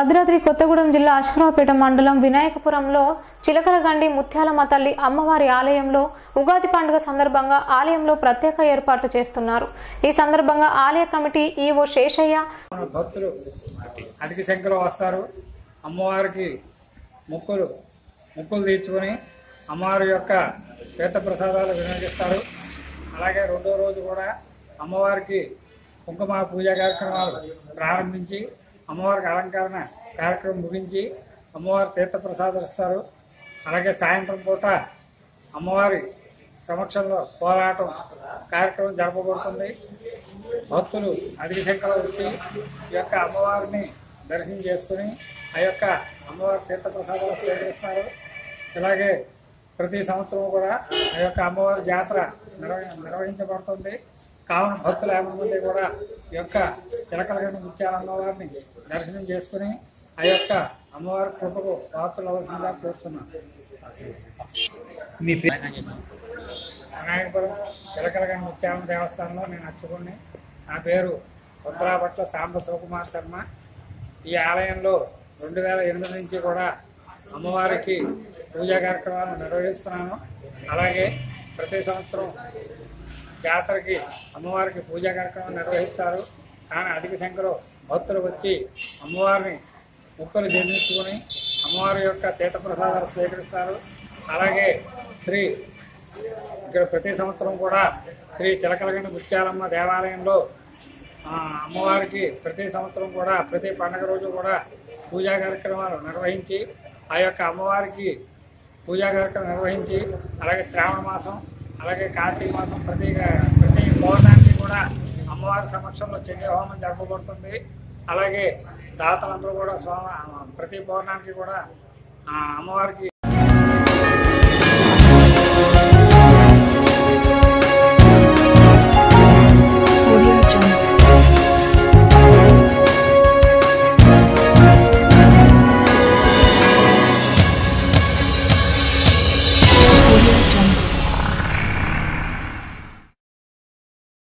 భద్రాద్రి కొత్తగూడెం జిల్లా అశ్వరావుపేట మండలం వినాయకపురంలో చిలకలగండి ముత్యాలమ్మ తల్లి అమ్మవారి ఆలయంలో ఉగాది పండుగ సందర్భంగా ఆలయంలో ప్రత్యేక ఏర్పాట్లు చేస్తున్నారు ఈ సందర్భంగా ఆలయ కమిటీ ఈవో శేషయ్య మన భక్తులు అధిక సంఖ్యలో వస్తారు అమ్మవారికి మొక్కులు మొక్కులు తీర్చుకొని అమ్మవారి యొక్క తీర్థ ప్రసాదాలు వినియోగిస్తారు అలాగే రెండో రోజు కూడా అమ్మవారికి కుంకుమ పూజా కార్యక్రమాలు ప్రారంభించి అమ్మవారికి అలంకరణ కార్యక్రమం ముగించి అమ్మవారి తీర్థ ప్రసాదాలు ఇస్తారు అలాగే సాయంత్రం పూట అమ్మవారి సమక్షంలో పోరాటం కార్యక్రమం జరపబడుతుంది భక్తులు అధిక సంఖ్యలో వచ్చి ఈ యొక్క అమ్మవారిని దర్శనం చేసుకుని ఆ యొక్క అమ్మవారి తీర్థ ప్రసాదాలు స్వీకరిస్తారు ఇలాగే ప్రతి సంవత్సరం కూడా ఆ యొక్క అమ్మవారి జాతర నిర్వహి నిర్వహించబడుతుంది కావున భక్తులు యాభై మంది కూడా ఈ యొక్క చిలకలగండి ముత్యాల అమ్మవారిని దర్శనం చేసుకుని ఆ యొక్క అమ్మవారి కృపకు పాత్రలు అవ్వాల్సిందిగా కోరుతున్నాను మీ పేరు వినాయకపురం చిలకలగండి ముత్యాలమ్మ దేవస్థానంలో నేను అచ్చుకుని నా పేరు ఉత్తరాపట్ల సాంబ శివకుమార్ శర్మ ఈ ఆలయంలో రెండు వేల ఎనిమిది నుంచి కూడా అమ్మవారికి పూజా కార్యక్రమాలు నిర్వహిస్తున్నాను అలాగే ప్రతి సంవత్సరం జాతరకి అమ్మవారికి పూజా కార్యక్రమం నిర్వహిస్తారు కానీ అధిక సంఖ్యలో భక్తులు వచ్చి అమ్మవారిని ముక్కలు చెల్లించుకొని అమ్మవారి యొక్క తీర్థ ప్రసాదాలు స్వీకరిస్తారు అలాగే శ్రీ ఇక్కడ ప్రతి సంవత్సరం కూడా శ్రీ చిలకలగండి ముత్యాలమ్మ దేవాలయంలో ఆ, అమ్మవారికి ప్రతి సంవత్సరం కూడా ప్రతి పండగ రోజు కూడా పూజా కార్యక్రమాలు నిర్వహించి ఆ యొక్క అమ్మవారికి పూజా కార్యక్రమం నిర్వహించి అలాగే శ్రావణ మాసం అలాగే కార్తీక మాసం ప్రతి ప్రతి పౌర్ణానికి కూడా అమ్మవారి సమక్షంలో చండీ హోమం జరపబడుతుంది అలాగే దాతలందరూ కూడా స్వామి ప్రతి పౌర్ణానికి కూడా ఆ, అమ్మవారికి